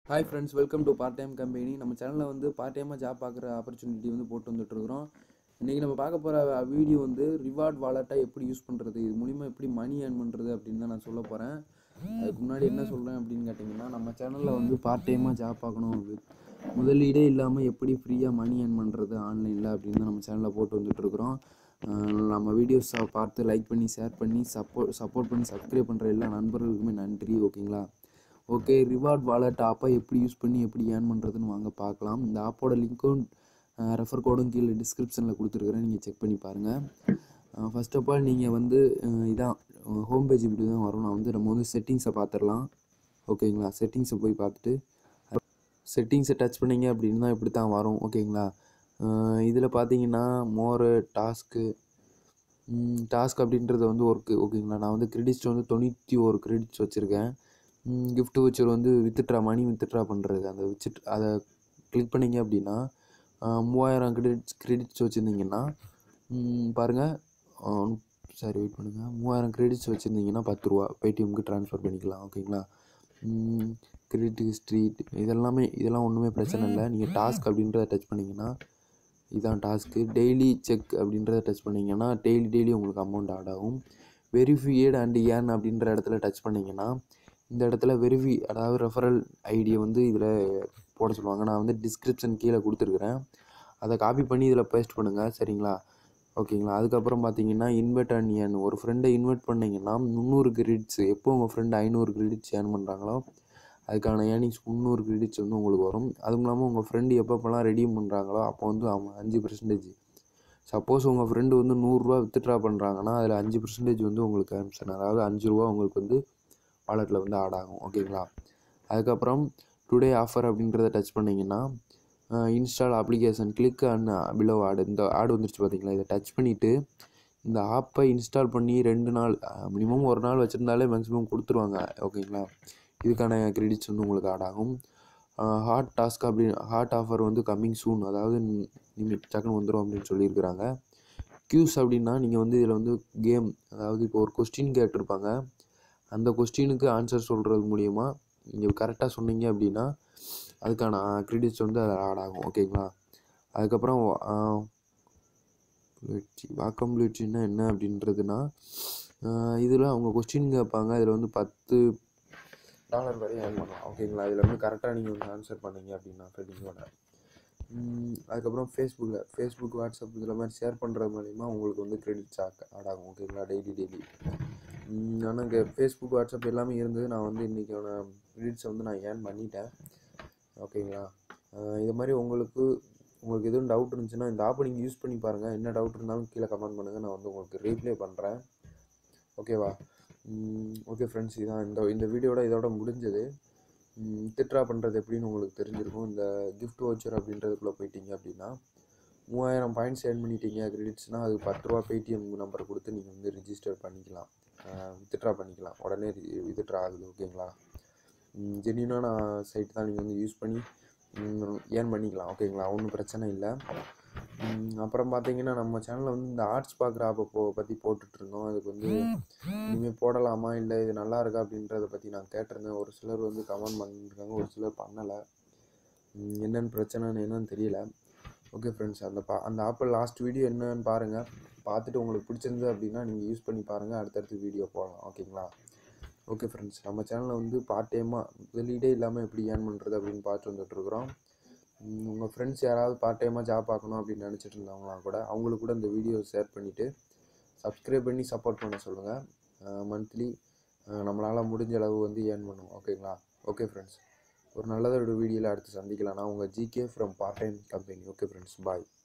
hi friends welcome to part time company நம்ம சேனலில் வந்து பார்ட் டைமாக ஜாப் பார்க்குற ஆப்பர்ச்சுனிட்டி வந்து போட்டு வந்துட்டுருக்குறோம் இன்றைக்கி நம்ம பார்க்க போகிற வீடியோ வந்து ரிவார்ட் வாலெட்டை எப்படி யூஸ் பண்ணுறது இது மூலிமா எப்படி மணி ஏர்ன் பண்ணுறது அப்படின்னு தான் நான் சொல்ல போகிறேன் அதுக்கு முன்னாடி என்ன சொல்கிறேன் அப்படின்னு கேட்டிங்கன்னா நம்ம சேனலில் வந்து பார்ட் டைமாக ஜாப் பார்க்கணும் with முதலீடே இல்லாமல் எப்படி ஃப்ரீயாக மணி ஏர்ன் பண்ணுறது ஆன்லைனில் அப்படின்னு தான் நம்ம சேனலில் போட்டு வந்துட்டுருக்குறோம் நம்ம வீடியோஸை பார்த்து லைக் பண்ணி ஷேர் பண்ணி சப்போர்ட் சப்போர்ட் பண்ணி சப்ஸ்கிரைப் பண்ணுற எல்லா நண்பர்களுக்குமே நன்றி ஓகேங்களா ஓகே ரிவார்ட் வாலெட் ஆப்பை எப்படி யூஸ் பண்ணி எப்படி ஏர்ன் பண்ணுறதுன்னு வாங்க பார்க்கலாம் இந்த ஆப்போட லிங்க்கும் ரெஃபர் கோடும் கீழே டிஸ்கிரிப்ஷனில் கொடுத்துருக்குறேன் நீங்கள் செக் பண்ணி பாருங்கள் ஃபர்ஸ்ட் ஆஃப் ஆல் நீங்கள் வந்து அஹ் இதான் ஹோம் பேஜ் இப்படி தான் வரும் நான் வந்து நம்ம வந்து செட்டிங்ஸை பார்த்துடலாம் ஓகேங்களா செட்டிங்ஸை போய் பார்த்துட்டு செட்டிங்ஸை டச் பண்ணீங்க அப்படின்னா இப்படி தான் வரும் ஓகேங்களா இதில் பார்த்தீங்கன்னா மோரு டாஸ்க்கு டாஸ்க் அப்படின்றது வந்து ஒர்க்கு ஓகேங்களா நான் வந்து கிரெடிட்ஸ் வந்து தொண்ணூற்றி ஒரு கிரெடிட்ஸ் வச்சுருக்கேன் gift வச்சர் வந்து வித்ட்ரா மணி வித்ட்ரா பண்ணுறது அந்த வச்சுட்டு அதை கிளிக் பண்ணீங்க அப்படின்னா ஆஹ் மூவாயிரம் கிரெடிட்ஸ் கிரெடிட்ஸ் வச்சுருந்தீங்கன்னா பாருங்கள் சரி வெயிட் பண்ணுங்கள் மூவாயிரம் கிரெடிட்ஸ் வச்சுருந்தீங்கன்னா பத்து ரூபா பேடிஎம்க்கு ட்ரான்ஸ்ஃபர் பண்ணிக்கலாம் ஓகேங்களா கிரெடிட் ஹிஸ்ட்ரி இதெல்லாமே இதெல்லாம் ஒன்றுமே பிரச்சனை இல்லை நீங்கள் டாஸ்க் அப்படின்றத டச் பண்ணிங்கன்னா இதான் டாஸ்க்கு டெய்லி செக் அப்படின்றத டச் பண்ணிங்கன்னா டெய்லி டெய்லி உங்களுக்கு அமௌண்ட் ஆட் ஆகும் வெரிஃபையேட் அண்ட் ஏன் அப்படின்ற இடத்துல டச் பண்ணிங்கன்னா இந்த இடத்துல வெரிஃபை அதாவது ரெஃபரல் ஐடியை வந்து இதில் போட சொல்லுவாங்க நான் வந்து டிஸ்கிரிப்ஷன் கீழே கொடுத்துருக்குறேன் அதை காப்பி பண்ணி இதில் பேஸ்ட் பண்ணுங்கள் சரிங்களா ஓகேங்களா அதுக்கப்புறம் பார்த்தீங்கன்னா இன்வெர்ட் அண்ட் ஏன் ஒரு ஃப்ரெண்டை இன்வெர்ட் பண்ணிங்கன்னா முந்நூறு கிரெடிட்ஸ் எப்போ உங்கள் ஃப்ரெண்டு ஐநூறு கிரெடிட்ஸ் ஏர்ன் பண்ணுறாங்களோ அதுக்கான ஏர்னிங்ஸ் முந்நூறு கிரெடிட்ஸ் வந்து உங்களுக்கு வரும் அதுவும் இல்லாமல் உங்கள் ஃப்ரெண்டு எப்பப்போலாம் ரெடீம் பண்ணுறாங்களோ அப்போ வந்து அவன் அஞ்சு பர்சன்டேஜ் சப்போஸ் உங்கள் ஃப்ரெண்டு வந்து நூறுரூவா வித்ட்ரா பண்ணுறாங்கன்னா அதில் அஞ்சு பர்சன்டேஜ் வந்து உங்களுக்கு கமிஷன் அதாவது அஞ்சு ரூபா உங்களுக்கு வந்து வாலெட்டில் வந்து ஆட் ஆகும் ஓகேங்களா அதுக்கப்புறம் டுடே ஆஃபர் அப்படின்றத டச் பண்ணிங்கன்னா install application click and below ஆடு இந்த ஆடு வந்துருச்சு பார்த்தீங்களா இதை டச் பண்ணிவிட்டு இந்த ஆப்பை இன்ஸ்டால் பண்ணி ரெண்டு நாள் மினிமம் ஒரு நாள் வச்சுருந்தாலே மேக்ஸிமம் கொடுத்துருவாங்க ஓகேங்களா இதுக்கான கிரெடிட்ஸ் வந்து உங்களுக்கு ஆட் ஆகும் ஹாட் டாஸ்க் அப்படி ஹாட் ஆஃபர் வந்து கம்மிங் சூன் அதாவது நீங்கள் டக்குன்னு வந்துடும் அப்படின்னு சொல்லியிருக்கிறாங்க க்யூஸ் அப்படின்னா நீங்கள் வந்து இதில் வந்து கேம் அதாவது இப்போ ஒரு கொஸ்டின் கேட்டிருப்பாங்க அந்த கொஸ்டினுக்கு ஆன்சர் சொல்கிறது மூலிமா நீங்கள் கரெக்டாக சொன்னீங்க அப்படின்னா அதுக்கான கிரெடிட்ஸ் வந்து அதில் ஆட் ஆகும் ஓகேங்களா அதுக்கப்புறம் வாக்கம்பிலிட்டின்னா என்ன அப்படின்றதுனா இதில் அவங்க கொஸ்டின் கேட்பாங்க இதில் வந்து பத்து டாலர் வரை ஏர்ன் பண்ணலாம் ஓகேங்களா இதில் வந்து கரெக்டாக நீங்கள் வந்து ஆன்சர் பண்ணீங்க அப்படின்னா ஃபெட்டிங்கோட அதுக்கப்புறம் ஃபேஸ்புக்கில் ஃபேஸ்புக் வாட்ஸ்அப் இதில் மாதிரி ஷேர் பண்ணுறது மூலிமா உங்களுக்கு வந்து கிரெடிட்ஸ் ஆட் ஆகும் ஓகேங்களா டெய்லி டெய்லி ஆனால் இங்கே ஃபேஸ்புக் வாட்ஸ்அப் எல்லாமே இருந்தது நான் வந்து இன்றைக்கான கிரெடிட்ஸை வந்து நான் ஏர்ன் பண்ணிட்டேன் ஓகேங்களா இது மாதிரி உங்களுக்கு உங்களுக்கு எதுவும் டவுட் இருந்துச்சுன்னா இந்த ஆப்பை நீங்கள் யூஸ் பண்ணி பாருங்கள் என்ன டவுட் இருந்தாலும் கீழே கமெண்ட் பண்ணுங்கள் நான் வந்து உங்களுக்கு ரீப்ளே பண்ணுறேன் ஓகேவா ஓகே ஃப்ரெண்ட்ஸ் இதான் இந்த இந்த வீடியோட இதோட முடிஞ்சது திட்ரா பண்ணுறது எப்படின்னு உங்களுக்கு தெரிஞ்சிருக்கும் இந்த கிஃப்ட் வச்சர் அப்படின்றதுக்குள்ளே போயிட்டீங்க அப்படின்னா மூவாயிரம் பாயிண்ட்ஸ் ஏர்ன் பண்ணிட்டீங்க கிரெடிட்ஸ்னால் அது பத்து ரூபா பேடிஎம் நம்பரை கொடுத்து நீங்கள் வந்து ரிஜிஸ்டர் பண்ணிக்கலாம் வித்ட்ரா பண்ணிக்கலாம் உடனே வித்ட்ரா ஆகுது ஓகேங்களா ஜென்யூனான சைட் தான் நீங்கள் வந்து யூஸ் பண்ணி ஏர்ன் பண்ணிக்கலாம் ஓகேங்களா ஒன்றும் பிரச்சனை இல்லை அப்புறம் பார்த்தீங்கன்னா நம்ம சேனலில் வந்து இந்த ஆர்ட்ஸ் பார்க்குற ஆப்பை போ பற்றி போட்டுட்ருந்தோம் அதுக்கு வந்து இனிமேல் போடலாமா இல்லை இது நல்லா இருக்கா அப்படின்றத பற்றி நான் கேட்டிருந்தேன் ஒரு சிலர் வந்து கமெண்ட் பண்ணியிருக்காங்க ஒரு சிலர் பண்ணலை என்னென்னு பிரச்சனைன்னு என்னன்னு தெரியல ஓகே ஃப்ரெண்ட்ஸ் அந்த பா அந்த ஆப்பில் லாஸ்ட் வீடியோ என்னன்னு பாருங்கள் பார்த்துட்டு உங்களுக்கு பிடிச்சிருந்தது அப்படின்னா நீங்கள் யூஸ் பண்ணி பாருங்கள் அடுத்தடுத்து வீடியோ போடலாம் ஓகேங்களா ஓகே ஃப்ரெண்ட்ஸ் நம்ம சேனலில் வந்து பார்ட் டைமாக முதலீடே இல்லாமல் எப்படி ஏர்ன் பண்ணுறது அப்படின்னு பார்த்து வந்துட்டுருக்குறோம் உங்கள் ஃப்ரெண்ட்ஸ் யாராவது பார்ட் டைமாக ஜாப் பார்க்கணும் அப்படின்னு நினச்சிட்டு இருந்தாங்களா கூட அவங்களுக்கு கூட இந்த வீடியோ ஷேர் பண்ணிவிட்டு சப்ஸ்கிரைப் பண்ணி சப்போர்ட் பண்ண சொல்லுங்கள் மந்த்லி நம்மளால் முடிஞ்ச அளவு வந்து ஏர்ன் பண்ணுவோம் ஓகேங்களா ஓகே ஃப்ரெண்ட்ஸ் ஒரு நல்லதோட வீடியோவில் அடுத்து சந்திக்கலாம் நான் உங்கள் GK from part time company okay friends bye